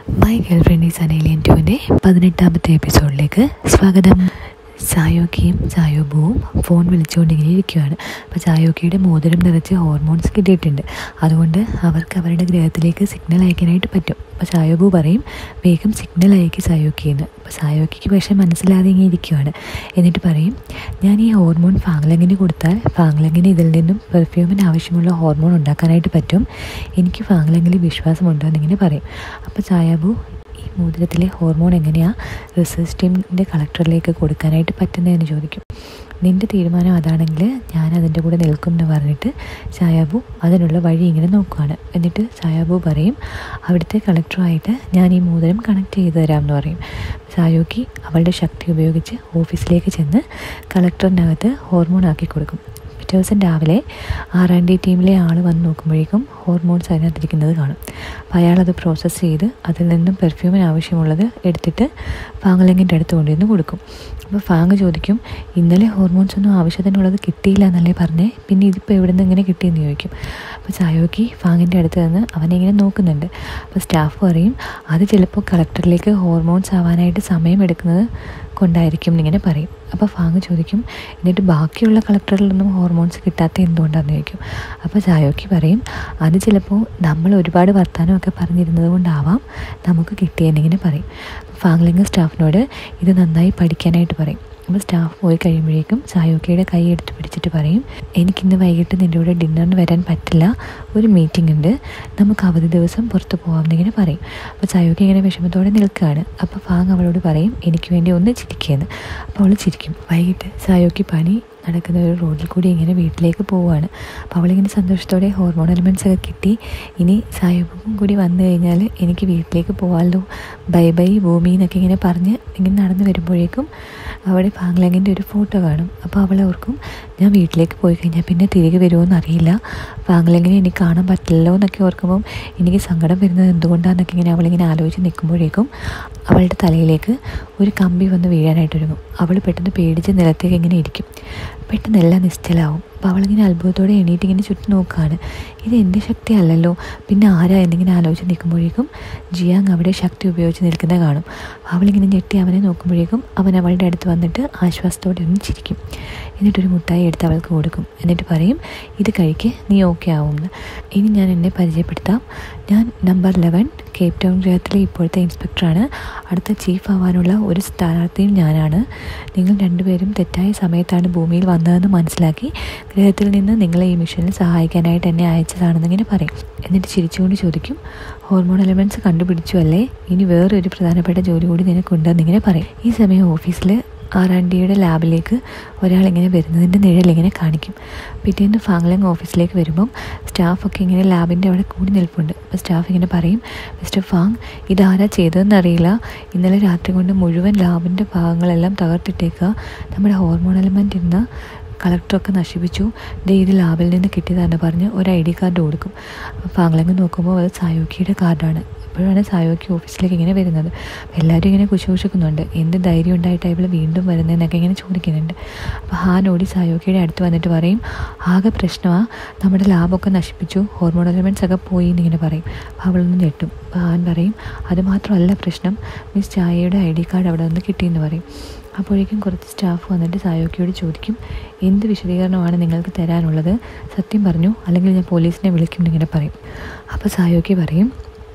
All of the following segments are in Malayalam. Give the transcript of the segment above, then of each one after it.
my girlfriend is an alien ടുവിൻ്റെ പതിനെട്ടാമത്തെ എപ്പിസോഡിലേക്ക് സ്വാഗതം സായോക്കിയും സായോബുവും ഫോൺ വിളിച്ചുകൊണ്ടിങ്ങനെ ഇരിക്കുകയാണ് അപ്പോൾ സായോക്കിയുടെ മോതിരം നിറച്ച് ഹോർമോൺസ് കിട്ടിയിട്ടുണ്ട് അതുകൊണ്ട് അവർക്ക് അവരുടെ ഗ്രഹത്തിലേക്ക് സിഗ്നൽ അയക്കാനായിട്ട് പറ്റും അപ്പോൾ സായോബു പറയും വേഗം സിഗ്നൽ അയക്കി സായോക്കിയെന്ന് അപ്പോൾ സായോക്കിക്ക് പക്ഷേ മനസ്സിലാതെ ഇങ്ങനെ ഇരിക്കുകയാണ് എന്നിട്ട് പറയും ഞാൻ ഈ ഹോർമോൺ ഫാങ്ലങ്ങിന് കൊടുത്താൽ ഫാങ്ലങ്ങിന് ഇതിൽ നിന്നും പെർഫ്യൂമിന് ആവശ്യമുള്ള ഹോർമോൺ ഉണ്ടാക്കാനായിട്ട് പറ്റും എനിക്ക് ഫാങ്ലങ്ങിൽ വിശ്വാസമുണ്ടോ എന്നിങ്ങനെ പറയും അപ്പോൾ സായാബു ഈ മോതിരത്തിലെ ഹോർമോൺ എങ്ങനെയാണ് റിസർച്ച് ടീമിൻ്റെ കളക്ടറിലേക്ക് കൊടുക്കാനായിട്ട് പറ്റുന്നതെന്ന് ചോദിക്കും നിൻ്റെ തീരുമാനം അതാണെങ്കിൽ ഞാൻ അതിൻ്റെ കൂടെ നിൽക്കും എന്ന് പറഞ്ഞിട്ട് സായാബു അതിനുള്ള വഴി ഇങ്ങനെ നോക്കുകയാണ് എന്നിട്ട് സായാബു പറയും അവിടുത്തെ കളക്ടറുമായിട്ട് ഞാൻ ഈ മോതിരം കണക്ട് ചെയ്ത് തരാം എന്ന് പറയും സായോക്കി അവളുടെ ശക്തി ഉപയോഗിച്ച് ഓഫീസിലേക്ക് ചെന്ന് കളക്ടറിനകത്ത് ഹോർമോൺ ആക്കി കൊടുക്കും പിറ്റേ ദിവസം രാവിലെ ആർ ആൻഡ് ഡി ടീമിലെ ആൾ വന്ന് നോക്കുമ്പോഴേക്കും ഹോർമോൺസ് അതിനകത്തിരിക്കുന്നത് കാണും അപ്പോൾ അയാളത് പ്രോസസ്സ് ചെയ്ത് അതിൽ നിന്നും പെർഫ്യൂമിന് ആവശ്യമുള്ളത് എടുത്തിട്ട് ഫാങ്ലിങ്ങിൻ്റെ അടുത്ത് കൊണ്ടുവന്ന് കൊടുക്കും അപ്പോൾ ഫാങ് ചോദിക്കും ഇന്നലെ ഹോർമോൺസ് ഒന്നും ആവശ്യത്തിനുള്ളത് കിട്ടിയില്ല എന്നല്ലേ പറഞ്ഞേ പിന്നെ ഇതിപ്പോൾ എവിടെ നിന്ന് ഇങ്ങനെ കിട്ടിയെന്ന് ചോദിക്കും അപ്പോൾ സായോക്കി ഫാങ്ങിൻ്റെ അടുത്ത് നിന്ന് അവനെ ഇങ്ങനെ നോക്കുന്നുണ്ട് അപ്പോൾ സ്റ്റാഫ് പറയും അത് ചിലപ്പോൾ കളക്ടറിലേക്ക് ഹോർമോൺസ് ആവാനായിട്ട് സമയമെടുക്കുന്നത് കൊണ്ടായിരിക്കും എന്നിങ്ങനെ പറയും അപ്പോൾ ഫാങ് ചോദിക്കും എന്നിട്ട് ബാക്കിയുള്ള കളക്ടറിലൊന്നും ഹോർമോൺസ് കിട്ടാത്ത എന്തുകൊണ്ടാണെന്ന് ചോദിക്കും അപ്പോൾ ചായോക്കി പറയും അത് ചിലപ്പോൾ നമ്മൾ ഒരുപാട് വർത്തമാനമൊക്കെ പറഞ്ഞിരുന്നത് കൊണ്ടാവാം നമുക്ക് കിട്ടിയെന്നിങ്ങനെ പറയും ഫാങ്ലിംഗ് സ്റ്റാഫിനോട് ഇത് നന്നായി പഠിക്കാനായിട്ട് പറയും അപ്പോൾ സ്റ്റാഫ് പോയി കഴിയുമ്പോഴേക്കും സായോക്കിയുടെ കൈ എടുത്ത് പിടിച്ചിട്ട് പറയും എനിക്കിന്ന് വൈകിട്ട് നിൻ്റെ കൂടെ ഡിന്നറിന് വരാൻ പറ്റില്ല ഒരു മീറ്റിംഗ് ഉണ്ട് നമുക്ക് അവധി ദിവസം പുറത്ത് പോകാമെന്നിങ്ങനെ പറയും അപ്പോൾ സായോക്കി ഇങ്ങനെ വിഷമത്തോടെ നിൽക്കുകയാണ് അപ്പോൾ ഫാങ് അവളോട് പറയും എനിക്ക് വേണ്ടി ഒന്ന് ചിരിക്കുകയെന്ന് അപ്പോൾ അവൾ ചിരിക്കും വൈകിട്ട് സായോക്കി പണി നടക്കുന്ന ഒരു റോഡിൽ കൂടി ഇങ്ങനെ വീട്ടിലേക്ക് പോവുകയാണ് അപ്പോൾ അവളിങ്ങനെ സന്തോഷത്തോടെ ഹോർമോൺ എലിമെൻറ്റ്സ് ഒക്കെ കിട്ടി ഇനി സായബും കൂടി വന്നു കഴിഞ്ഞാൽ എനിക്ക് വീട്ടിലേക്ക് പോകാമല്ലോ ബൈ ബൈ ഭൂമി എന്നൊക്കെ ഇങ്ങനെ പറഞ്ഞ് ഇങ്ങനെ നടന്നു വരുമ്പോഴേക്കും അവിടെ ഫാങ്ലാങ്ങിൻ്റെ ഒരു ഫോട്ടോ കാണും അപ്പോൾ അവൾ ഓർക്കും ഞാൻ വീട്ടിലേക്ക് പോയി കഴിഞ്ഞാൽ പിന്നെ തിരികെ വരുമോ എന്നറിയില്ല ഫാങ്ലാങ്ങിനെ എനിക്ക് കാണാൻ പറ്റില്ലല്ലോ എന്നൊക്കെ ഓർക്കുമ്പം എനിക്ക് സങ്കടം വരുന്നത് എന്തുകൊണ്ടാണെന്നൊക്കെ ഇങ്ങനെ അവളിങ്ങനെ ആലോചിച്ച് നിൽക്കുമ്പോഴേക്കും അവളുടെ തലയിലേക്ക് ഒരു കമ്പി വന്ന് വീഴാനായിട്ടൊരുങ്ങും അവൾ പെട്ടെന്ന് പേടിച്ച് നിലത്തേക്ക് ഇങ്ങനെ ഇരിക്കും പെട്ടെന്ന് എല്ലാം നിശ്ചലാവും അപ്പോൾ അവളിങ്ങനെ അത്ഭുതത്തോടെ എണീറ്റ് ഇങ്ങനെ ചുറ്റും നോക്കുകയാണ് ഇത് എൻ്റെ ശക്തി അല്ലല്ലോ പിന്നെ ആരാ എന്നിങ്ങനെ ആലോചിച്ച് നിൽക്കുമ്പോഴേക്കും ജിയാങ് അവിടെ ശക്തി ഉപയോഗിച്ച് നിൽക്കുന്നത് കാണും അവളിങ്ങനെ ഞെട്ടി അവനെ നോക്കുമ്പോഴേക്കും അവൻ അവളുടെ അടുത്ത് വന്നിട്ട് ആശ്വാസത്തോടെ ഒന്ന് ചിരിക്കും എന്നിട്ടൊരു മുട്ടായി എടുത്ത് അവൾക്ക് കൊടുക്കും എന്നിട്ട് പറയും ഇത് കഴിക്ക് നീ ഓക്കെ ആവുമെന്ന് ഇനി ഞാൻ എന്നെ പരിചയപ്പെടുത്താം ഞാൻ നമ്പർ ലെവൻ കേപ്പ് ടൗൺ ഗ്രഹത്തിലെ ഇപ്പോഴത്തെ ഇൻസ്പെക്ടറാണ് അടുത്ത ചീഫ് ആവാനുള്ള ഒരു സ്ഥാനാർത്ഥിയും ഞാനാണ് നിങ്ങൾ രണ്ടുപേരും തെറ്റായ സമയത്താണ് ഭൂമിയിൽ വന്നതെന്ന് മനസ്സിലാക്കി ഗ്രഹത്തിൽ നിന്ന് നിങ്ങളെ ഈ മിഷനിൽ സഹായിക്കാനായിട്ട് എന്നെ അയച്ചതാണെന്നിങ്ങനെ പറയും എന്നിട്ട് ചിരിച്ചുകൊണ്ട് ചോദിക്കും ഹോർമോൺ എലമെൻറ്റ്സ് കണ്ടുപിടിച്ചു അല്ലേ ഇനി വേറൊരു പ്രധാനപ്പെട്ട ജോലി കൂടി നിനക്കുണ്ടെന്നിങ്ങനെ പറയും ഈ സമയം ഓഫീസിൽ ആർ ആൻഡ് ഡിയുടെ ലാബിലേക്ക് ഒരാളിങ്ങനെ വരുന്നതിൻ്റെ നിഴലിങ്ങനെ കാണിക്കും പിറ്റേന്ന് ഫാങ്ലങ് ഓഫീസിലേക്ക് വരുമ്പം സ്റ്റാഫൊക്കെ ഇങ്ങനെ ലാബിൻ്റെ അവിടെ കൂടി നിൽപ്പുണ്ട് അപ്പോൾ സ്റ്റാഫ് ഇങ്ങനെ പറയും മിസ്റ്റർ ഫാങ് ഇതാരാ ചെയ്തതെന്നറിയില്ല ഇന്നലെ രാത്രി കൊണ്ട് മുഴുവൻ ലാബിൻ്റെ ഭാഗങ്ങളെല്ലാം തകർത്തിട്ടേക്കുക നമ്മുടെ ഹോർമോൺ എലമെൻ്റ് ഇരുന്ന കളക്ടറൊക്കെ നശിപ്പിച്ചു ദേ ഇത് ലാബിൽ നിന്ന് കിട്ടിയതാണെന്ന് പറഞ്ഞ് ഒരു ഐ ഡി കാർഡ് കൊടുക്കും അപ്പോൾ ഫാങ്ലങ് നോക്കുമ്പോൾ അത് സായോക്കിയുടെ കാർഡാണ് അപ്പോഴാണ് സായോക്കി ഓഫീസിലേക്ക് ഇങ്ങനെ വരുന്നത് എല്ലാവരും ഇങ്ങനെ കുശുകുശുക്കുന്നുണ്ട് എന്ത് ധൈര്യം ഉണ്ടായിട്ട് ഇവൾ വീണ്ടും വരുന്നതെന്നൊക്കെ ഇങ്ങനെ ചോദിക്കുന്നുണ്ട് അപ്പോൾ ഹാൻ ഓടി സായോക്കിയുടെ അടുത്ത് വന്നിട്ട് പറയും ആകെ പ്രശ്നമാണ് നമ്മുടെ ലാബൊക്കെ നശിപ്പിച്ചു ഹോർമോൺ എലമെൻറ്റ്സ് ഒക്കെ പോയി എന്നിങ്ങനെ പറയും അപ്പോൾ അവളൊന്ന് ഞെട്ടും അപ്പോൾ ഹാൻ പറയും അത് മാത്രമല്ല പ്രശ്നം മിസ് ചായയുടെ ഐ ഡി കാർഡ് അവിടെ നിന്ന് കിട്ടിയെന്ന് പറയും അപ്പോഴേക്കും കുറച്ച് സ്റ്റാഫ് വന്നിട്ട് സായോക്കിയോട് ചോദിക്കും എന്ത് വിശദീകരണമാണ് നിങ്ങൾക്ക് തരാനുള്ളത് സത്യം പറഞ്ഞു അല്ലെങ്കിൽ ഞാൻ പോലീസിനെ വിളിക്കും എന്നിങ്ങനെ പറയും അപ്പോൾ സായോക്കി പറയും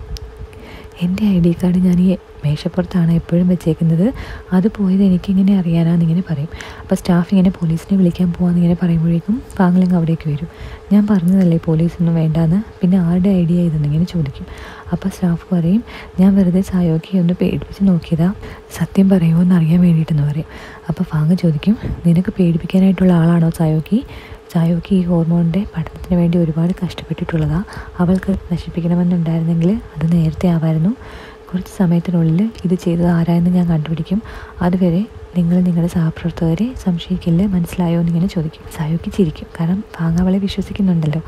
എൻ്റെ ഐ ഡി കാർഡ് ഞാൻ ഈ മേശപ്പുറത്താണ് എപ്പോഴും വെച്ചേക്കുന്നത് അത് പോയത് എനിക്കിങ്ങനെ അറിയാനാന്നിങ്ങനെ പറയും അപ്പോൾ സ്റ്റാഫ് ഇങ്ങനെ പോലീസിനെ വിളിക്കാൻ പോകാമെന്നിങ്ങനെ പറയുമ്പോഴേക്കും ഫാങ്ലിങ് അവിടേക്ക് വരും ഞാൻ പറഞ്ഞതല്ലേ പോലീസൊന്നും വേണ്ടാന്ന് പിന്നെ ആരുടെ ഐഡിയ ഇതെന്നിങ്ങനെ ചോദിക്കും അപ്പോൾ സ്റ്റാഫ് പറയും ഞാൻ വെറുതെ സായോക്കി ഒന്ന് പേടിപ്പിച്ച് നോക്കിയതാ സത്യം പറയുമോ എന്നറിയാൻ വേണ്ടിയിട്ടെന്ന് പറയും അപ്പോൾ ഫാങ് ചോദിക്കും നിനക്ക് പേടിപ്പിക്കാനായിട്ടുള്ള ആളാണോ സായോക്കി സായോക്കി ഈ ഹോർമോണിൻ്റെ പഠനത്തിന് വേണ്ടി ഒരുപാട് കഷ്ടപ്പെട്ടിട്ടുള്ളതാണ് അവൾക്ക് നശിപ്പിക്കണമെന്നുണ്ടായിരുന്നെങ്കിൽ അത് നേരത്തെ ആവായിരുന്നു കുറച്ച് സമയത്തിനുള്ളിൽ ഇത് ചെയ്തത് ആരായെന്ന് ഞാൻ കണ്ടുപിടിക്കും അതുവരെ നിങ്ങൾ നിങ്ങളുടെ സഹപ്രവർത്തകരെ സംശയിക്കില്ല മനസ്സിലായോ എന്നിങ്ങനെ ചോദിക്കും സായോക്കി ചിരിക്കും കാരണം ഫാങ് അവളെ വിശ്വസിക്കുന്നുണ്ടല്ലോ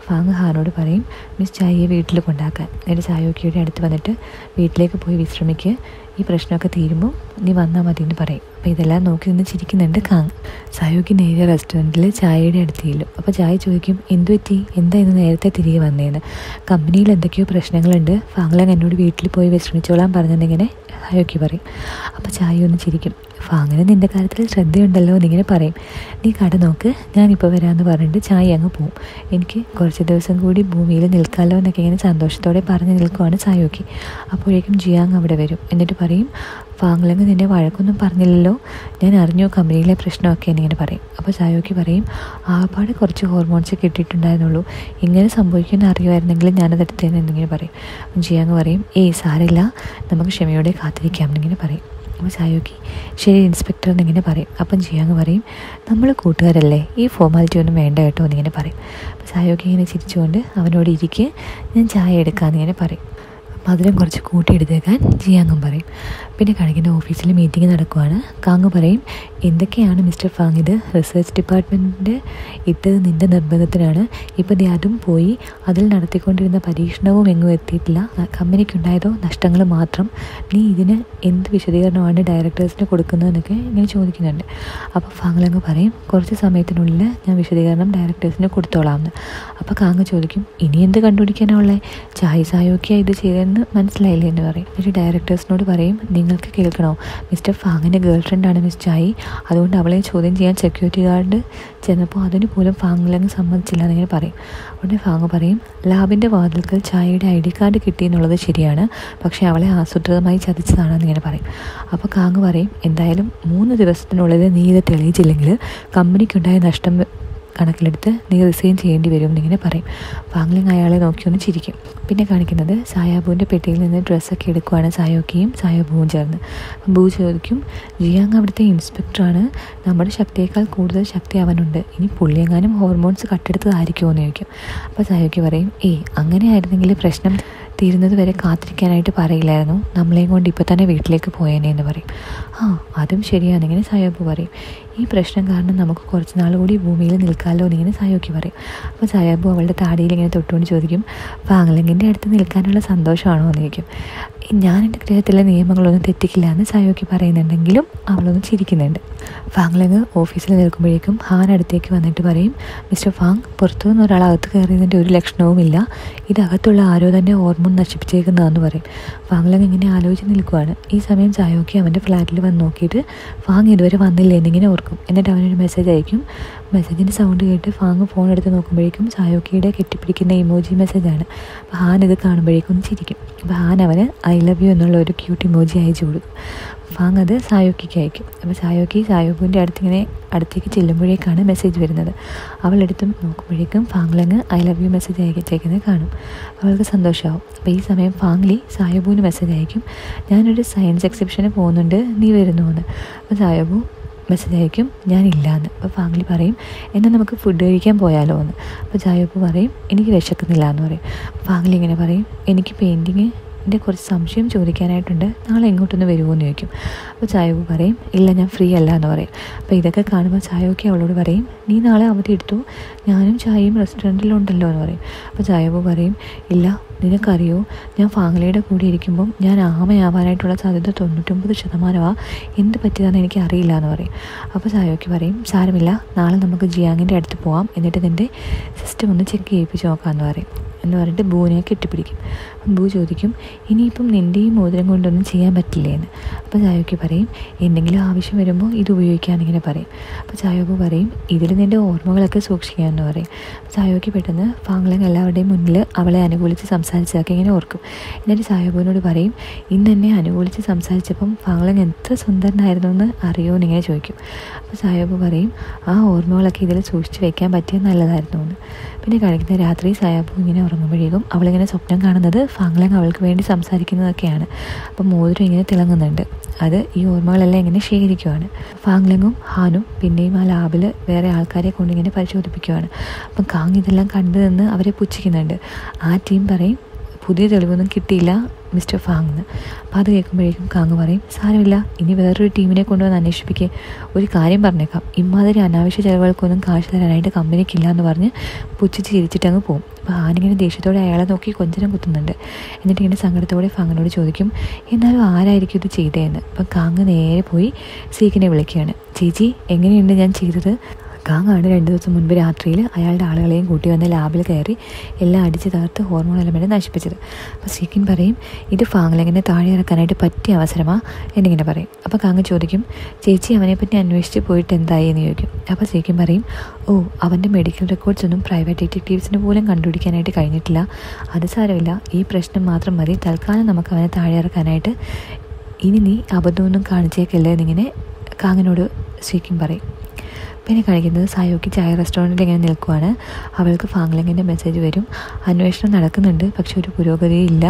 ഫാങ് ഹാനോട് പറയും മിസ് ചായയെ വീട്ടിൽ കൊണ്ടാക്കാൻ എന്നിട്ട് ചായോക്കിയുടെ അടുത്ത് വന്നിട്ട് വീട്ടിലേക്ക് പോയി വിശ്രമിക്കുക ഈ പ്രശ്നമൊക്കെ തീരുമ്പോൾ നീ വന്നാൽ മതി എന്ന് പറയും അപ്പോൾ ഇതെല്ലാം നോക്കി നിന്ന് ചിരിക്കുന്നുണ്ട് കാങ് സായോക്ക് നേരെ റെസ്റ്റോറൻറ്റിൽ ചായയുടെ അടുത്ത് ചെല്ലും അപ്പോൾ ചായ ചോദിക്കും എന്തു പറ്റി എന്താ ഇന്ന് നേരത്തെ തിരികെ വന്നേന്ന് കമ്പനിയിൽ എന്തൊക്കെയോ പ്രശ്നങ്ങളുണ്ട് ഫാങ്ലങ് എന്നോട് വീട്ടിൽ പോയി വിശ്രമിച്ചോളാൻ പറഞ്ഞെന്നിങ്ങനെ സായോക്കി പറയും അപ്പോൾ ചായ ഒന്ന് ചിരിക്കും ഫാങ്ങിന് നിൻ്റെ കാര്യത്തിൽ ശ്രദ്ധയുണ്ടല്ലോ എന്നിങ്ങനെ പറയും നീ കട നോക്ക് ഞാനിപ്പോൾ വരാമെന്ന് പറഞ്ഞിട്ട് ചായ അങ്ങ് പോവും എനിക്ക് കുറച്ച് ദിവസം കൂടി ഭൂമിയിൽ നിൽക്കാമല്ലോ എന്നൊക്കെ ഇങ്ങനെ സന്തോഷത്തോടെ പറഞ്ഞു നിൽക്കുവാണ് സായോക്കി അപ്പോഴേക്കും ജിയാങ് അവിടെ വരും എന്നിട്ട് പറയും ഫാങ്ലങ് നിന്നെ വഴക്കൊന്നും പറഞ്ഞില്ലല്ലോ ഞാൻ അറിഞ്ഞു കമ്പനിയിലെ പ്രശ്നമൊക്കെ എന്നിങ്ങനെ പറയും അപ്പോൾ ചായോക്കി പറയും ആപാട് കുറച്ച് ഹോർമോൺസ് കിട്ടിയിട്ടുണ്ടായിരുന്നുള്ളൂ ഇങ്ങനെ സംഭവിക്കുമെന്ന് അറിയുമായിരുന്നെങ്കിൽ ഞാനത് എടുത്തേന്ന് എന്നിങ്ങനെ പറയും ജിയാങ് പറയും ഏയ് സാരില്ല നമുക്ക് ക്ഷമയോടെ കാത്തിരിക്കാം എന്നിങ്ങനെ പറയും അപ്പോൾ ചായോക്കി ശരി ഇൻസ്പെക്ടർ എന്നിങ്ങനെ പറയും അപ്പം ജിയാങ് പറയും നമ്മൾ കൂട്ടുകാരല്ലേ ഈ ഫോർമാലിറ്റി ഒന്നും വേണ്ട കേട്ടോ എന്നിങ്ങനെ പറയും അപ്പോൾ ചായോക്കി ഇങ്ങനെ ചിരിച്ചുകൊണ്ട് അവനോട് ഇരിക്കുക ഞാൻ ചായ എടുക്കാമെന്നിങ്ങനെ പറയും മധുരം കുറച്ച് കൂട്ടിയെടുത്തേക്കാൻ ജിയാങ്ങും പറയും പിന്നെ കാണിക്കുന്ന ഓഫീസിൽ മീറ്റിംഗ് നടക്കുവാണ് കാങ് പറയും എന്തൊക്കെയാണ് മിസ്റ്റർ ഫാങ് ഇത് റിസർച്ച് ഡിപ്പാർട്ട്മെൻറ്റിൻ്റെ ഇട്ടത് നിൻ്റെ നിർബന്ധത്തിനാണ് ഇപ്പോൾ ദേ അതും പോയി അതിൽ നടത്തിക്കൊണ്ടിരുന്ന പരീക്ഷണവും എങ്ങും എത്തിയിട്ടില്ല കമ്പനിക്കുണ്ടായതോ നഷ്ടങ്ങൾ മാത്രം നീ ഇതിന് എന്ത് വിശദീകരണമാണ് ഡയറക്ടേഴ്സിന് കൊടുക്കുന്നതെന്നൊക്കെ ഇങ്ങനെ ചോദിക്കുന്നുണ്ട് അപ്പോൾ ഫാങ്ലങ്ങ് പറയും കുറച്ച് സമയത്തിനുള്ളിൽ ഞാൻ വിശദീകരണം ഡയറക്ടേഴ്സിന് കൊടുത്തോളാം എന്ന് അപ്പോൾ കാങ് ചോദിക്കും ഇനി എന്ത് കണ്ടുപിടിക്കാനുള്ളത് ചായ സായോക്കിയാണ് ഇത് ചെയ്തതെന്ന് മനസ്സിലായില്ലേ എന്ന് പറയും എന്നിട്ട് ഡയറക്ടേഴ്സിനോട് പറയും നിങ്ങൾക്ക് കേൾക്കണോ മിസ്റ്റർ ഫാങ്ങിൻ്റെ ഗേൾ ഫ്രണ്ടാണ് മിസ് ചായി അതുകൊണ്ട് അവളെ ചോദ്യം ചെയ്യാൻ സെക്യൂരിറ്റി ഗാർഡ് ചെന്നപ്പോൾ അതിന് പോലും ഫാങ്ങിലങ്ങ് സമ്മതിച്ചില്ല എന്നിങ്ങനെ പറയും ഉടനെ ഫാങ് പറയും ലാബിൻ്റെ വാതിൽക്കൽ ചായയുടെ ഐ ഡി കാർഡ് കിട്ടി എന്നുള്ളത് ശരിയാണ് പക്ഷേ അവളെ ആസൂത്രിതമായി ചതിച്ചതാണെന്ന് ഇങ്ങനെ പറയും അപ്പോൾ കാങ് പറയും എന്തായാലും മൂന്ന് ദിവസത്തിനുള്ളിൽ നീ ഇത് തെളിയിച്ചില്ലെങ്കിൽ കമ്പനിക്കുണ്ടായ നഷ്ടം കണക്കിലെടുത്ത് നീ റിസൈൻ ചെയ്യേണ്ടി വരും എന്നിങ്ങനെ പറയും ഫാങ്ലിങ് അയാളെ നോക്കി ഒന്ന് ചിരിക്കും പിന്നെ കാണിക്കുന്നത് സായാബുവിൻ്റെ പെട്ടിയിൽ നിന്ന് ഡ്രസ്സൊക്കെ എടുക്കുവാണ് സായോക്കിയും സായാബുവും ചേർന്ന് അപ്പം ബൂ ചോദിക്കും ജിയാങ് അവിടുത്തെ ഇൻസ്പെക്ടറാണ് നമ്മുടെ ശക്തിയേക്കാൾ കൂടുതൽ ശക്തി അവനുണ്ട് ഇനി പുള്ളിയെങ്ങാനും ഹോർമോൺസ് കട്ടെടുത്തതായിരിക്കുമോ എന്ന് ചോദിക്കും അപ്പോൾ സായോക്കി പറയും ഏയ് അങ്ങനെ ആയിരുന്നെങ്കിൽ പ്രശ്നം തീരുന്നത് വരെ കാത്തിരിക്കാനായിട്ട് പറയില്ലായിരുന്നു നമ്മളെയും കൊണ്ട് ഇപ്പോൾ തന്നെ വീട്ടിലേക്ക് പോയേനെ എന്ന് പറയും ആ അതും ശരിയാണെന്നിങ്ങനെ സായോബ് പറയും ഈ പ്രശ്നം കാരണം നമുക്ക് കുറച്ച് നാൾ കൂടി ഭൂമിയിൽ നിൽക്കാമല്ലോ എന്നിങ്ങനെ സായോക്കി പറയും അപ്പോൾ സായാബു അവളുടെ താടിയിൽ ഇങ്ങനെ തൊട്ടുകൊണ്ട് ചോദിക്കും ഫാങ്ലിങ്ങിൻ്റെ അടുത്ത് നിൽക്കാനുള്ള സന്തോഷമാണോ എന്ന് ചോദിക്കും ഞാൻ എൻ്റെ ഗ്രഹത്തിലെ നിയമങ്ങളൊന്നും തെറ്റിക്കില്ല എന്ന് സായോക്കി പറയുന്നുണ്ടെങ്കിലും അവളൊന്നും ചിരിക്കുന്നുണ്ട് ഫാങ്ലങ് ഓഫീസിൽ നിൽക്കുമ്പോഴേക്കും ഹാൻ അടുത്തേക്ക് വന്നിട്ട് പറയും മിസ്റ്റർ ഫാങ് പുറത്തുനിന്ന് ഒരാൾ അകത്ത് കയറിയതിൻ്റെ ഒരു ലക്ഷണവുമില്ല ഇതകത്തുള്ള ആരോ തന്നെ ഹോർമോൺ നശിപ്പിച്ചേക്കുന്നതെന്ന് പറയും ഫാങ്ലങ് ഇങ്ങനെ ആലോചിച്ച് നിൽക്കുവാണ് ഈ സമയം ചായോക്കി അവൻ്റെ ഫ്ലാറ്റിൽ വന്ന് നോക്കിയിട്ട് ഫാങ് ഇതുവരെ വന്നില്ല എന്നിങ്ങനെ ഓർക്കും എന്നിട്ട് അവനൊരു മെസ്സേജ് അയക്കും മെസ്സേജിൻ്റെ സൗണ്ട് കേട്ട് ഫാങ് ഫോൺ എടുത്ത് നോക്കുമ്പോഴേക്കും ചായോക്കിയുടെ കെട്ടിപ്പിടിക്കുന്ന ഇമോജി മെസ്സേജാണ് അപ്പോൾ ഹാൻ ഇത് കാണുമ്പോഴേക്കും ചിരിക്കും അപ്പോൾ ഹാൻ അവന് ഐ ലവ് യു എന്നുള്ള ഒരു ക്യൂട്ട് ഇമോജി അയച്ചു കൊടുക്കും ഫാങ് അത് സായോക്കിക്ക് അയക്കും അപ്പോൾ സായോക്കി സായോബുവിൻ്റെ അടുത്തിങ്ങനെ അടുത്തേക്ക് ചെല്ലുമ്പോഴേക്കാണ് മെസ്സേജ് വരുന്നത് അവൾ എടുത്ത് നോക്കുമ്പോഴേക്കും ഫാങ്ലങ്ങ് ഐ ലവ് യു മെസ്സേജ് അയച്ചേക്കുന്നത് കാണും അവൾക്ക് സന്തോഷമാവും അപ്പോൾ ഈ സമയം ഫാങ്ലി സായോബുവിന് മെസ്സേജ് അയക്കും ഞാനൊരു സയൻസ് എക്സിബിഷന് പോകുന്നുണ്ട് നീ വരുന്നു എന്ന് അപ്പോൾ സായോബു മെസ്സേജ് അയക്കും ഞാനില്ലാന്ന് അപ്പോൾ ഫാമിലി പറയും എന്നാൽ നമുക്ക് ഫുഡ് കഴിക്കാൻ പോയാലോ എന്ന് അപ്പോൾ ജായോപ്പ് പറയും എനിക്ക് വിശക്കുന്നില്ല എന്ന് പറയും ഫാമിലി ഇങ്ങനെ പറയും എനിക്ക് പെയിൻറ്റിങ് എൻ്റെ കുറച്ച് സംശയം ചോദിക്കാനായിട്ടുണ്ട് നാളെ എങ്ങോട്ടൊന്ന് വരുമോ എന്ന് ചോദിക്കും അപ്പോൾ ചായോക്ക് പറയും ഇല്ല ഞാൻ ഫ്രീ അല്ല എന്ന് പറയും അപ്പോൾ ഇതൊക്കെ കാണുമ്പോൾ ചായോക്ക് അവളോട് പറയും നീ നാളെ അവധി എടുത്തു ഞാനും ചായയും റെസ്റ്റോറൻറ്റിലുണ്ടല്ലോ എന്ന് പറയും അപ്പോൾ ചായോബു പറയും ഇല്ല നിനക്കറിയോ ഞാൻ ഫാമിലിയുടെ കൂടെ ഇരിക്കുമ്പം ഞാൻ ആമയാവാനായിട്ടുള്ള സാധ്യത തൊണ്ണൂറ്റൊമ്പത് ശതമാനമാണ് എന്ത് പറ്റിയതാണെന്ന് എനിക്ക് അറിയില്ല എന്ന് പറയും അപ്പോൾ സായോക്ക് പറയും സാരമില്ല നാളെ നമുക്ക് ജിയാങ്ങിൻ്റെ അടുത്ത് പോവാം എന്നിട്ട് നിൻ്റെ സിസ്റ്റം ഒന്ന് ചെക്ക് ചെയ്യിപ്പിച്ച് നോക്കാമെന്ന് പറയും എന്ന് പറഞ്ഞിട്ട് ബൂനെ കെട്ടിപ്പിടിക്കും അപ്പം ബൂ ചോദിക്കും ഇനിയിപ്പം നിൻ്റെ ഈ മോതിരം കൊണ്ടൊന്നും ചെയ്യാൻ പറ്റില്ലേ എന്ന് അപ്പോൾ ചായോക്ക് പറയും എന്തെങ്കിലും ആവശ്യം വരുമ്പോൾ ഇത് ഉപയോഗിക്കാമെന്നിങ്ങനെ പറയും അപ്പോൾ ചായോക്ക് പറയും ഇതിൽ നിൻ്റെ ഓർമ്മകളൊക്കെ സൂക്ഷിക്കാമെന്ന് പറയും അപ്പോൾ ചായോക്ക് പെട്ടെന്ന് ഫാങ്ലങ് എല്ലാവരുടെയും മുന്നിൽ അവളെ അനുകൂലിച്ച് സംസാരിച്ചതൊക്കെ ഇങ്ങനെ ഓർക്കും എന്നിട്ട് ചായോബുവിനോട് പറയും ഇന്ന് എന്നെ അനുകൂലിച്ച് സംസാരിച്ചപ്പം ഫാങ്ലങ് എത്ര സുന്ദരനായിരുന്നു എന്ന് അറിയുമോ എന്നിങ്ങനെ ചോദിക്കും അപ്പോൾ സായോബ് പറയും ആ ഓർമ്മകളൊക്കെ ഇതിൽ സൂക്ഷിച്ച് വെക്കാൻ പറ്റിയത് നല്ലതായിരുന്നു എന്ന് പിന്നെ കാണിക്കുന്ന രാത്രി സായാബു ഇങ്ങനെ ഉറങ്ങുമ്പോഴേക്കും അവളിങ്ങനെ സ്വപ്നം കാണുന്നത് ഫാങ്ലങ് അവൾക്ക് വേണ്ടി സംസാരിക്കുന്നതൊക്കെയാണ് അപ്പം മോതിരം ഇങ്ങനെ തിളങ്ങുന്നുണ്ട് അത് ഈ ഓർമ്മകളെല്ലാം ഇങ്ങനെ ശേഖരിക്കുവാണ് ഫാങ്ലങ്ങും ഹാനും പിന്നെയും ആ ലാബിൽ വേറെ ആൾക്കാരെ കൊണ്ട് ഇങ്ങനെ പരിശോധിപ്പിക്കുവാണ് അപ്പം കാങ് ഇതെല്ലാം കണ്ടു നിന്ന് അവരെ പുച്ഛിക്കുന്നുണ്ട് ആ ടീം പറയും പുതിയ തെളിവൊന്നും കിട്ടിയില്ല മിസ്റ്റർ ഫാങ് എന്ന് അപ്പോൾ അത് കേൾക്കുമ്പോഴേക്കും കാങ് പറയും സാരമില്ല ഇനി വേറൊരു ടീമിനെ കൊണ്ടുവന്ന് അന്വേഷിപ്പിക്കുക ഒരു കാര്യം പറഞ്ഞേക്കാം ഇമാതിരി അനാവശ്യ ചിലവുകൾക്കൊന്നും കാശ് തരാനായിട്ട് കമ്പനിക്കില്ല എന്ന് പറഞ്ഞ് പുച്ഛിച്ച് ചിരിച്ചിട്ട് അങ്ങ് പോകും അപ്പോൾ ആനിങ്ങനെ ദേഷ്യത്തോടെ അയാളെ നോക്കി കൊഞ്ചനം കുത്തുന്നുണ്ട് എന്നിട്ട് ഇങ്ങനെ സങ്കടത്തോടെ ഫാങ്ങിനോട് ചോദിക്കും എന്നാലും ആരായിരിക്കും ഇത് ചെയ്തതെന്ന് അപ്പം കാങ് നേരെ പോയി സീക്കിനെ വിളിക്കുകയാണ് ചേച്ചി എങ്ങനെയുണ്ട് ഞാൻ ചെയ്തത് കാങ്ങാണ് രണ്ട് ദിവസം മുൻപ് രാത്രിയിൽ അയാളുടെ ആളുകളെയും കൂട്ടി വന്ന് ലാബിൽ കയറി എല്ലാം അടിച്ച് തകർത്ത് ഹോർമോൺ എലമെൻറ്റ് നശിപ്പിച്ചത് അപ്പോൾ സീക്കിൻ പറയും ഇത് ഫാങ്ങിലെങ്ങനെ താഴെ ഇറക്കാനായിട്ട് പറ്റിയ അവസരമാണ് എന്നിങ്ങനെ പറയും അപ്പോൾ കാങ്ങ് ചോദിക്കും ചേച്ചി അവനെപ്പറ്റി അന്വേഷിച്ച് പോയിട്ട് എന്തായി എന്ന് ചോദിക്കും അപ്പോൾ സീക്കിൻ പറയും ഓ അവൻ്റെ മെഡിക്കൽ റെക്കോർഡ്സ് ഒന്നും പ്രൈവറ്റ് ഡിറ്റക്റ്റീവ്സിന് പോലും കണ്ടുപിടിക്കാനായിട്ട് കഴിഞ്ഞിട്ടില്ല അത് സാരമില്ല ഈ പ്രശ്നം മാത്രം മതി തൽക്കാലം നമുക്ക് അവനെ താഴെ ഇറക്കാനായിട്ട് ഇനി നീ അബദ്ധമൊന്നും കാണിച്ചേക്കല്ലേ എന്നിങ്ങനെ കാങ്ങിനോട് സീക്കിൻ പറയും പിന്നെ കാണിക്കുന്നത് സായോക്ക് ചായ റെസ്റ്റോറൻറ്റിൽ ഇങ്ങനെ നിൽക്കുവാണ് അവൾക്ക് ഫാങ്ലിങ്ങിൻ്റെ മെസ്സേജ് വരും അന്വേഷണം നടക്കുന്നുണ്ട് പക്ഷെ ഒരു പുരോഗതിയില്ല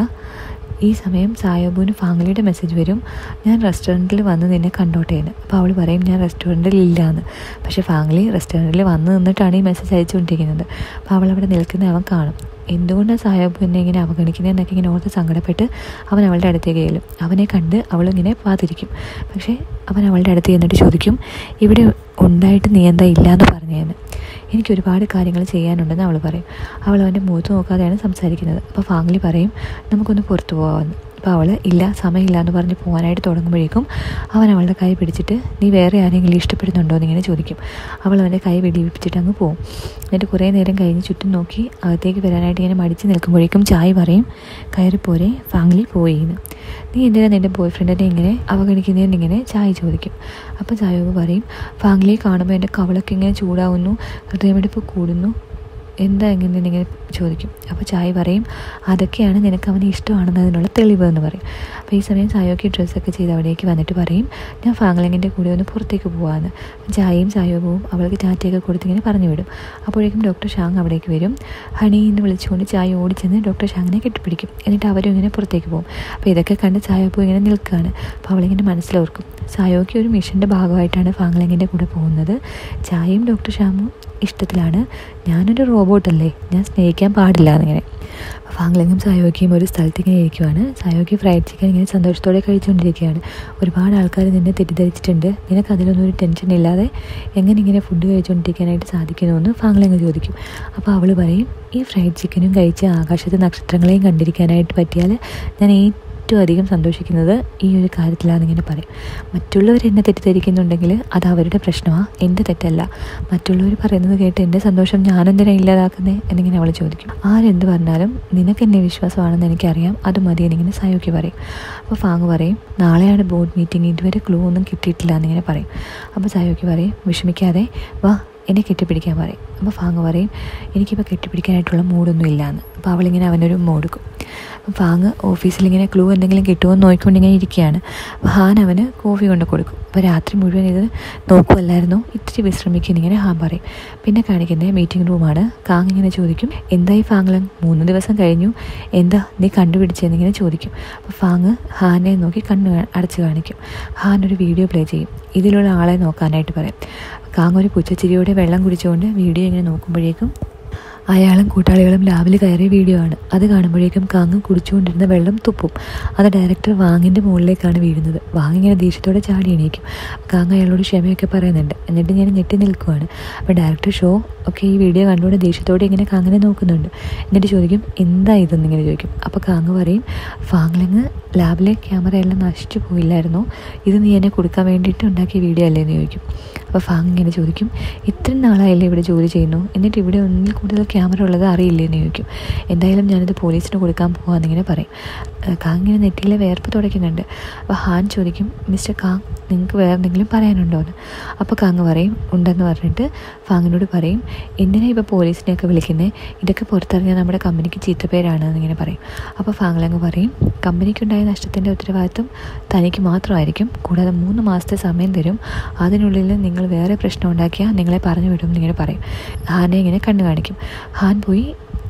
ഈ സമയം സായോബുവിന് ഫാങ്ലിയുടെ മെസ്സേജ് വരും ഞാൻ റെസ്റ്റോറൻറ്റിൽ വന്ന് നിന്നെ കണ്ടോട്ടെ എന്ന് അപ്പോൾ അവൾ പറയും ഞാൻ റെസ്റ്റോറൻറ്റിൽ ഇല്ല എന്ന് പക്ഷേ ഫാങ്ലി റെസ്റ്റോറൻറ്റിൽ വന്ന് നിന്നിട്ടാണ് ഈ മെസ്സേജ് അയച്ചുകൊണ്ടിരിക്കുന്നത് അപ്പോൾ അവൾ അവിടെ നിൽക്കുന്ന അവൻ കാണും എന്തുകൊണ്ടാണ് സാഹിബ് എന്നെ ഇങ്ങനെ അവഗണിക്കുന്നതെന്നൊക്കെ ഇങ്ങനെ ഓർത്ത് സങ്കടപ്പെട്ട് അവൻ അവളുടെ അടുത്തേക്ക് ചെല്ലും അവനെ കണ്ട് അവളിങ്ങനെ പാതിരിക്കും പക്ഷേ അവൻ അവളുടെ അടുത്ത് ചെന്നിട്ട് ചോദിക്കും ഇവിടെ ഉണ്ടായിട്ട് നീ എന്താ ഇല്ലയെന്ന് പറഞ്ഞതെന്ന് എനിക്ക് ഒരുപാട് കാര്യങ്ങൾ ചെയ്യാനുണ്ടെന്ന് അവൾ പറയും അവൾ അവൻ്റെ മുഖത്ത് നോക്കാതെയാണ് സംസാരിക്കുന്നത് അപ്പോൾ ഫാമിലി പറയും നമുക്കൊന്ന് പുറത്തു പോകാമെന്ന് അപ്പോൾ അവൾ ഇല്ല സമയമില്ല എന്ന് പറഞ്ഞ് പോകാനായിട്ട് തുടങ്ങുമ്പോഴേക്കും അവൻ അവളുടെ കൈ പിടിച്ചിട്ട് നീ വേറെ ആരെങ്കിലും ഇഷ്ടപ്പെടുന്നുണ്ടോ എന്നിങ്ങനെ ചോദിക്കും അവൾ അവൻ്റെ കൈ വെടിവിപ്പിച്ചിട്ട് അങ്ങ് പോകും എന്നിട്ട് കുറേ നേരം കഴിഞ്ഞ് ചുറ്റും നോക്കി അകത്തേക്ക് വരാനായിട്ട് ഇങ്ങനെ മടിച്ച് നിൽക്കുമ്പോഴേക്കും ചായ പറയും കയറിപ്പോരെ ഫാമിലി പോയി എന്ന് നീ എന്തിനാണ് നിൻ്റെ ബോയ് ഫ്രണ്ടിനെ ഇങ്ങനെ അവഗണിക്കുന്നതെന്ന് ഇങ്ങനെ ചായ ചോദിക്കും അപ്പോൾ ചായവ് പറയും ഫാമിലിയെ കാണുമ്പോൾ എൻ്റെ കവളൊക്കെ ഇങ്ങനെ ചൂടാവുന്നു ഹൃദയമെടുപ്പ് കൂടുന്നു എന്താ എങ്ങനെ ഇങ്ങനെ ചോദിക്കും അപ്പോൾ ചായ പറയും അതൊക്കെയാണ് നിനക്ക് അവനെ ഇഷ്ടമാണെന്നതിനുള്ള തെളിവ് എന്ന് പറയും അപ്പോൾ ഈ സമയം ചായയൊക്കെ ഡ്രസ്സൊക്കെ ചെയ്ത് അവിടേക്ക് വന്നിട്ട് പറയും ഞാൻ ഫാങ്ലിങ്ങിൻ്റെ കൂടെ ഒന്ന് പുറത്തേക്ക് പോകാമെന്ന് ചായയും ചായയോ പോവും അവൾക്ക് ചാറ്റയൊക്കെ കൊടുത്തിങ്ങനെ പറഞ്ഞു വിടും അപ്പോഴേക്കും ഡോക്ടർ ഷാങ് അവിടേക്ക് വരും ഹണി എന്ന് വിളിച്ചുകൊണ്ട് ചായ ഓടിച്ചെന്ന് ഡോക്ടർ ഷാങ്ങിനെ കെട്ടിപ്പിടിക്കും എന്നിട്ട് അവരും ഇങ്ങനെ പുറത്തേക്ക് പോകും അപ്പോൾ ഇതൊക്കെ കണ്ട് ചായപ്പൂ ഇങ്ങനെ നിൽക്കുകയാണ് അപ്പോൾ അവളിങ്ങനെ മനസ്സിലോർക്കും ചായയ്ക്ക് ഒരു മിഷൻ്റെ ഭാഗമായിട്ടാണ് ഫാങ്ലിങ്ങിൻ്റെ കൂടെ പോകുന്നത് ചായയും ഡോക്ടർ ഷാമും ഇഷ്ടത്തിലാണ് ഞാനൊരു റോബോട്ടല്ലേ ഞാൻ സ്നേഹിക്കാൻ പാടില്ല എന്നിങ്ങനെ ഫാങ്ലിങ്ങും സായോക്കിയും ഒരു സ്ഥലത്ത് ഇങ്ങനെ ഇരിക്കുവാണ് സായോക്കി ഫ്രൈഡ് ചിക്കൻ ഇങ്ങനെ സന്തോഷത്തോടെ കഴിച്ചുകൊണ്ടിരിക്കുകയാണ് ഒരുപാട് ആൾക്കാർ നിന്നെ തെറ്റിദ്ധരിച്ചിട്ടുണ്ട് നിനക്ക് അതിലൊന്നും ഒരു ടെൻഷൻ ഇല്ലാതെ എങ്ങനെ ഇങ്ങനെ ഫുഡ് കഴിച്ചുകൊണ്ടിരിക്കാനായിട്ട് സാധിക്കുന്നുവെന്ന് ഫാങ്ലിങ് ചോദിക്കും അപ്പോൾ അവൾ പറയും ഈ ഫ്രൈഡ് ചിക്കനും കഴിച്ച് ആകാശത്തെ നക്ഷത്രങ്ങളെയും കണ്ടിരിക്കാനായിട്ട് പറ്റിയാൽ ഞാൻ ഏറ്റവും അധികം സന്തോഷിക്കുന്നത് ഈ ഒരു കാര്യത്തിലാണെന്ന് ഇങ്ങനെ പറയും മറ്റുള്ളവർ എന്നെ തെറ്റിദ്ധരിക്കുന്നുണ്ടെങ്കിൽ അത് അവരുടെ പ്രശ്നമാണ് എൻ്റെ തെറ്റല്ല മറ്റുള്ളവർ പറയുന്നത് കേട്ട് എൻ്റെ സന്തോഷം ഞാനെന്തിനാ ഇല്ലാതാക്കുന്നേ എന്നിങ്ങനെ അവൾ ചോദിക്കും ആരെന്ത് പറഞ്ഞാലും നിനക്ക് എന്നെ വിശ്വാസമാണെന്ന് എനിക്കറിയാം അത് മതി എന്നിങ്ങനെ സയോക്കി പറയും അപ്പോൾ ഫാങ് പറയും നാളെയാണ് ബോർഡ് മീറ്റിംഗ് ഇതുവരെ ക്ലൂ ഒന്നും കിട്ടിയിട്ടില്ല എന്നിങ്ങനെ പറയും അപ്പോൾ സയോക്കി പറയും വിഷമിക്കാതെ വാ എന്നെ കെട്ടിപ്പിടിക്കാൻ പറയും അപ്പോൾ ഫാങ് പറയും എനിക്കിപ്പോൾ കെട്ടിപ്പിടിക്കാനായിട്ടുള്ള മൂഡൊന്നും ഇല്ലയെന്ന് അപ്പോൾ അവളിങ്ങനെ അവനൊരു മൂടുക്കും അപ്പം ഫാങ് ഓഫീസിലിങ്ങനെ ക്ലൂ എന്തെങ്കിലും കിട്ടുമോ എന്ന് നോക്കിക്കൊണ്ടിങ്ങനെ ഇരിക്കുകയാണ് അപ്പോൾ ഹാൻ അവന് കോഫി കൊണ്ട് കൊടുക്കും അപ്പോൾ രാത്രി മുഴുവൻ ഇത് നോക്കുമല്ലായിരുന്നു ഇത്തിരി വിശ്രമിക്കുന്നിങ്ങനെ ഹാൻ പറയും പിന്നെ കാണിക്കുന്നത് മീറ്റിംഗ് റൂമാണ് കാങ് ഇങ്ങനെ ചോദിക്കും എന്തായി ഫാങ്ലം മൂന്ന് ദിവസം കഴിഞ്ഞു എന്താ നീ കണ്ടുപിടിച്ചതെന്നിങ്ങനെ ചോദിക്കും അപ്പോൾ ഫാങ് ഹാനെ നോക്കി കണ്ണ് അടച്ച് കാണിക്കും ഹാൻ ഒരു വീഡിയോ പ്ലേ ചെയ്യും ഇതിലുള്ള ആളെ നോക്കാനായിട്ട് പറയും കാങ് ഒരു പുച്ചച്ചിരിയോടെ വെള്ളം കുടിച്ചുകൊണ്ട് വീഡിയോ ഇങ്ങനെ നോക്കുമ്പോഴേക്കും അയാളും കൂട്ടാളികളും ലാബിൽ കയറിയ വീഡിയോ ആണ് അത് കാണുമ്പോഴേക്കും കാങ്ങ് കുടിച്ചുകൊണ്ടിരുന്ന വെള്ളം തുപ്പും അത് ഡയറക്ടർ വാങ്ങിൻ്റെ മുകളിലേക്കാണ് വീഴുന്നത് വാങ്ങിങ്ങനെ ദേഷ്യത്തോടെ ചാടി എണീക്കും കാങ്ങ് അയാളോട് ക്ഷമയൊക്കെ പറയുന്നുണ്ട് എന്നിട്ട് ഞാൻ ഞെട്ടി നിൽക്കുവാണ് അപ്പോൾ ഡയറക്ടർ ഷോ ഒക്കെ ഈ വീഡിയോ കണ്ടുകൊണ്ട് ദേഷ്യത്തോടെ ഇങ്ങനെ കാങ്ങിനെ നോക്കുന്നുണ്ട് എന്നിട്ട് ചോദിക്കും എന്താ ഇതെന്ന് ഇങ്ങനെ ചോദിക്കും അപ്പോൾ കാങ്ങ് പറയും ഫാങ്ലങ് ലാബിലെ ക്യാമറ എല്ലാം നശിച്ചു പോയില്ലായിരുന്നോ ഇത് നീ എന്നെ കൊടുക്കാൻ വേണ്ടിയിട്ട് ഉണ്ടാക്കിയ വീഡിയോ അല്ലേ എന്ന് ചോദിക്കും അപ്പോൾ ഫാങ് ഇങ്ങനെ ചോദിക്കും ഇത്രയും നാളായല്ലേ ഇവിടെ ജോലി ചെയ്യുന്നു എന്നിട്ട് ഇവിടെ ഒന്നിൽ കൂടുതൽ ക്യാമറ ഉള്ളത് അറിയില്ലേ എന്ന് ചോദിക്കും എന്തായാലും ഞാനിത് പോലീസിന് കൊടുക്കാൻ പോകാമെന്നിങ്ങനെ പറയും കാങ് ഇങ്ങനെ നെറ്റിയിലെ വേർപ്പ് തുടയ്ക്കുന്നുണ്ട് അപ്പോൾ ഹാൻ ചോദിക്കും മിസ്റ്റർ കാങ് നിങ്ങൾക്ക് വേറെ എന്തെങ്കിലും പറയാനുണ്ടോ എന്ന് അപ്പോൾ കാങ് പറയും ഉണ്ടെന്ന് പറഞ്ഞിട്ട് ഫാങ്ങിനോട് പറയും എന്തിനാണ് ഇപ്പോൾ പോലീസിനെയൊക്കെ വിളിക്കുന്നത് ഇതൊക്കെ പുറത്തിറങ്ങിയാൽ നമ്മുടെ കമ്പനിക്ക് ചീത്തപ്പേരാണ് എന്നിങ്ങനെ പറയും അപ്പോൾ ഫാങ്ലങ്ങ് പറയും കമ്പനിക്കുണ്ടായ നഷ്ടത്തിൻ്റെ ഉത്തരവാദിത്വം തനിക്ക് മാത്രമായിരിക്കും കൂടാതെ മൂന്ന് മാസത്തെ സമയം തരും അതിനുള്ളിൽ നിങ്ങൾ വേറെ പ്രശ്നം ഉണ്ടാക്കിയാൽ നിങ്ങളെ പറഞ്ഞു വിടും എന്നിങ്ങനെ പറയും ഹാനെ ഇങ്ങനെ കണ്ണു കാണിക്കും ഹാൻ പോയി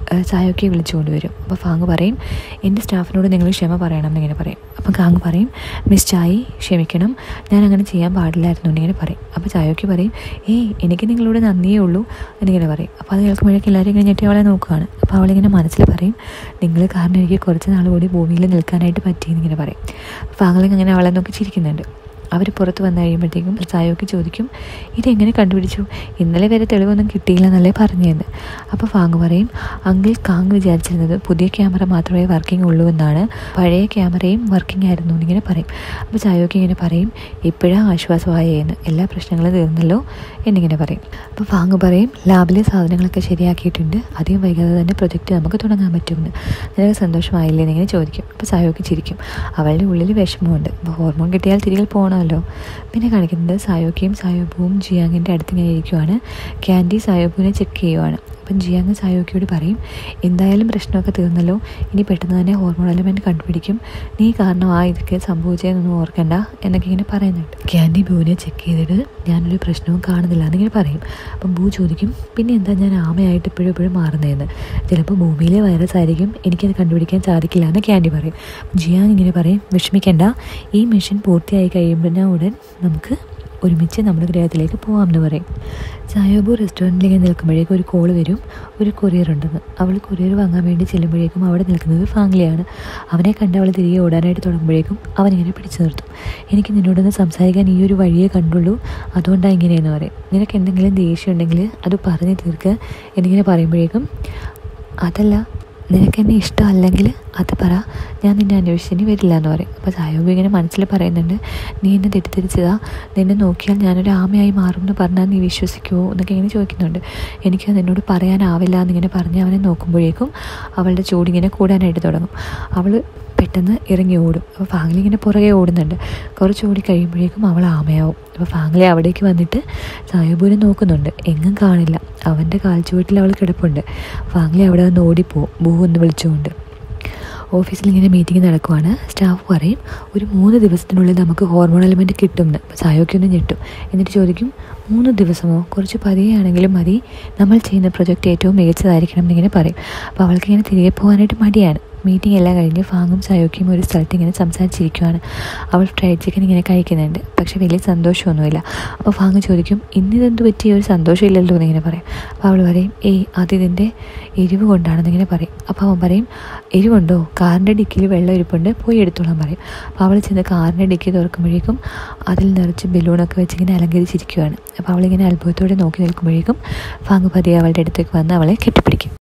സായോക്കിയെ വിളിച്ചുകൊണ്ട് വരും അപ്പോൾ ഫാങ് പറയും എൻ്റെ സ്റ്റാഫിനോട് നിങ്ങൾ ക്ഷമ പറയണം എന്നിങ്ങനെ പറയും അപ്പം കാങ് പറയും മിസ് ചായി ക്ഷമിക്കണം ഞാൻ അങ്ങനെ ചെയ്യാൻ പാടില്ലായിരുന്നു എന്നിങ്ങനെ പറയും അപ്പോൾ ചായോക്കി പറയും ഏയ് എനിക്ക് നിങ്ങളോട് നന്ദിയേ ഉള്ളൂ എന്നിങ്ങനെ പറയും അപ്പോൾ അത് കേൾക്കുമ്പോഴേക്കും എല്ലാവരും ഇങ്ങനെ ഞെട്ടി അവളെ നോക്കുകയാണ് അപ്പോൾ അവളിങ്ങനെ മനസ്സിൽ പറയും നിങ്ങൾ കാരണം എനിക്ക് കുറച്ച് നാൾ കൂടി ഭൂമിയിൽ നിൽക്കാനായിട്ട് പറ്റിയെന്നിങ്ങനെ പറയും ഫാങ്ങളിങ് അങ്ങനെ അവളെ നോക്കി ചിരിക്കുന്നുണ്ട് അവർ പുറത്ത് വന്നു കഴിയുമ്പോഴത്തേക്കും സായോക്ക് ചോദിക്കും ഇതെങ്ങനെ കണ്ടുപിടിച്ചു ഇന്നലെ വരെ തെളിവൊന്നും കിട്ടിയില്ല എന്നല്ലേ പറഞ്ഞതെന്ന് അപ്പോൾ ഫാങ് പറയും അങ്കിൾ കാങ് വിചാരിച്ചിരുന്നത് പുതിയ ക്യാമറ മാത്രമേ വർക്കിംഗ് ഉള്ളൂ എന്നാണ് പഴയ ക്യാമറയും വർക്കിംഗ് ആയിരുന്നു എന്നിങ്ങനെ പറയും അപ്പോൾ ചായോക്ക് ഇങ്ങനെ പറയും ഇപ്പോഴാണ് ആശ്വാസമായെന്ന് എല്ലാ പ്രശ്നങ്ങളും തീർന്നല്ലോ എന്നിങ്ങനെ പറയും അപ്പോൾ ഫാങ് പറയും ലാബിലെ സാധനങ്ങളൊക്കെ ശരിയാക്കിയിട്ടുണ്ട് അധികം വൈകാതെ തന്നെ പ്രൊജക്റ്റ് നമുക്ക് തുടങ്ങാൻ പറ്റുമെന്ന് നിനക്ക് സന്തോഷമായില്ലേ എന്നിങ്ങനെ ചോദിക്കും അപ്പോൾ സായോക്ക് ചിരിക്കും അവളുടെ ഉള്ളിൽ വിഷമമുണ്ട് അപ്പോൾ ഹോർമോൺ കിട്ടിയാൽ തിരികെ പോകണമല്ലോ പിന്നെ കാണിക്കുന്നത് സായോക്കിയും സായോബുവും ജിയാങ്ങിൻ്റെ അടുത്ത് ഇങ്ങനെ ഇരിക്കുവാണ് ക്യാൻഡി സായോബുവിനെ ചെക്ക് ചെയ്യുവാണ് അപ്പം ജിയാങ് സായോക്കിയോട് പറയും എന്തായാലും പ്രശ്നമൊക്കെ തീർന്നല്ലോ ഇനി പെട്ടെന്ന് തന്നെ ഹോർമോൺ എലമെൻറ്റ് കണ്ടുപിടിക്കും നീ കാരണം ആ ഇതൊക്കെ സംഭവിച്ചതെന്നൊന്നും ഓർക്കണ്ട എന്നൊക്കെ ഇങ്ങനെ പറയുന്നുണ്ട് ക്യാൻഡി ബൂവിനെ ചെക്ക് ചെയ്തിട്ട് ഞാനൊരു പ്രശ്നവും കാണുന്നില്ല എന്നിങ്ങനെ പറയും അപ്പം ബൂ ചോദിക്കും പിന്നെ എന്താ ഞാൻ ആമയായിട്ട് ഇപ്പോഴും എപ്പോഴും മാറുന്നതെന്ന് ചിലപ്പോൾ ഭൂമിയിലെ വൈറസ് ആയിരിക്കും എനിക്കത് കണ്ടുപിടിക്കാൻ സാധിക്കില്ല എന്ന് ക്യാൻഡി പറയും ജിയാങ് ഇങ്ങനെ പറയും വിഷമിക്കേണ്ട ഈ മിഷൻ പൂർത്തിയായി കഴിയുമ്പോൾ ഉടൻ നമുക്ക് ഒരുമിച്ച് നമ്മുടെ ഗ്രഹത്തിലേക്ക് പോകാമെന്ന് പറയും ചായോബു റെസ്റ്റോറൻറ്റിലേക്ക് നിൽക്കുമ്പോഴേക്കും ഒരു കോൾ വരും ഒരു കൊറിയർ ഉണ്ടെന്ന് അവൾ കൊറിയർ വാങ്ങാൻ വേണ്ടി ചെല്ലുമ്പോഴേക്കും അവിടെ നിൽക്കുന്നത് ഫാങ്ലിയാണ് അവനെ കണ്ട് അവൾ തിരികെ ഓടാനായിട്ട് തുടങ്ങുമ്പോഴേക്കും അവനിങ്ങനെ പിടിച്ചു നിർത്തും എനിക്ക് നിന്നോടൊന്ന് സംസാരിക്കാൻ ഈ ഒരു വഴിയേ കണ്ടുള്ളൂ അതുകൊണ്ടാണ് ഇങ്ങനെയെന്ന് പറയും നിനക്ക് എന്തെങ്കിലും ദേഷ്യം ഉണ്ടെങ്കിൽ അത് പറഞ്ഞു തീർക്ക് എന്നിങ്ങനെ പറയുമ്പോഴേക്കും അതല്ല നിനക്ക് എന്നെ ഇഷ്ടമല്ലെങ്കിൽ അത് പറ ഞാൻ നിന്നെ അന്വേഷിച്ചിനി വരില്ല എന്ന് പറയും അപ്പോൾ സായോബ് ഇങ്ങനെ മനസ്സിൽ പറയുന്നുണ്ട് നീ എന്നെ തെറ്റിദ്ധരിച്ചതാ നിന്നെ നോക്കിയാൽ ഞാനൊരു ആമയായി മാറും എന്ന് പറഞ്ഞാൽ നീ വിശ്വസിക്കുമോ എന്നൊക്കെ ഇങ്ങനെ ചോദിക്കുന്നുണ്ട് എനിക്ക് നിന്നോട് പറയാനാവില്ല എന്നിങ്ങനെ പറഞ്ഞ് അവനെ നോക്കുമ്പോഴേക്കും അവളുടെ ചൂടിങ്ങനെ കൂടാനായിട്ട് തുടങ്ങും അവൾ പെട്ടെന്ന് ഇറങ്ങി ഓടും അപ്പോൾ ഫാമിലി ഇങ്ങനെ പുറകെ ഓടുന്നുണ്ട് കുറച്ച് ഓടി കഴിയുമ്പോഴേക്കും അവൾ ആമയാവും അപ്പോൾ ഫാമിലി അവിടേക്ക് വന്നിട്ട് സായബൂനെ നോക്കുന്നുണ്ട് എങ്ങും കാണില്ല അവൻ്റെ കാൽച്ചുവട്ടിൽ അവൾ കിടപ്പുണ്ട് ഫാമിലി അവിടെ വന്ന് ഓടിപ്പോവും ബൂ എന്ന് വിളിച്ചുകൊണ്ട് ഓഫീസിൽ ഇങ്ങനെ മീറ്റിംഗ് നടക്കുവാണ് സ്റ്റാഫ് പറയും ഒരു മൂന്ന് ദിവസത്തിനുള്ളിൽ നമുക്ക് ഹോർമോൺ എലമെൻറ്റ് കിട്ടുമെന്ന് അപ്പോൾ സായോക്കി ഒന്ന് ഞെട്ടും എന്നിട്ട് ചോദിക്കും മൂന്ന് ദിവസമോ കുറച്ച് പതിയാണെങ്കിലും മതി നമ്മൾ ചെയ്യുന്ന പ്രൊജക്റ്റ് ഏറ്റവും മികച്ചതായിരിക്കണം എന്നിങ്ങനെ പറയും അപ്പോൾ അവൾക്കിങ്ങനെ തിരികെ പോകാനായിട്ട് മടിയാണ് മീറ്റിംഗ് എല്ലാം കഴിഞ്ഞ് ഫാങ്ങും സയോക്കിയും ഒരു സ്ഥലത്ത് ഇങ്ങനെ സംസാരിച്ചിരിക്കുവാണ് അവൾ ഫ്രൈഡ് ചിക്കൻ ഇങ്ങനെ കഴിക്കുന്നുണ്ട് പക്ഷെ വലിയ സന്തോഷമൊന്നുമില്ല അപ്പോൾ ഫാങ് ചോദിക്കും ഇന്നിതെന്ത് പറ്റിയ ഒരു സന്തോഷമില്ലല്ലോ എന്നിങ്ങനെ പറയും അപ്പോൾ അവൾ പറയും ഏയ് അതിതിൻ്റെ എരിവ് കൊണ്ടാണെന്നിങ്ങനെ പറയും അപ്പോൾ അവൻ പറയും എരിവുണ്ടോ കാറിൻ്റെ ഡിക്കിയിൽ വെള്ളം ഇരിപ്പുണ്ട് പോയി എടുത്തോളാൻ പറയും അപ്പോൾ അവൾ ചെന്ന് കാറിൻ്റെ ഡിക്കി തുറക്കുമ്പോഴേക്കും അതിൽ നിറച്ച് ബലൂണൊക്കെ വെച്ചിങ്ങനെ അലങ്കരിച്ചിരിക്കുകയാണ് അപ്പോൾ അവളിങ്ങനെ അത്ഭുതത്തോടെ നോക്കി നിൽക്കുമ്പോഴേക്കും ഫാങ് പതിയെ അവളുടെ അടുത്തേക്ക് വന്ന് അവളെ കെട്ടിപ്പിടിക്കും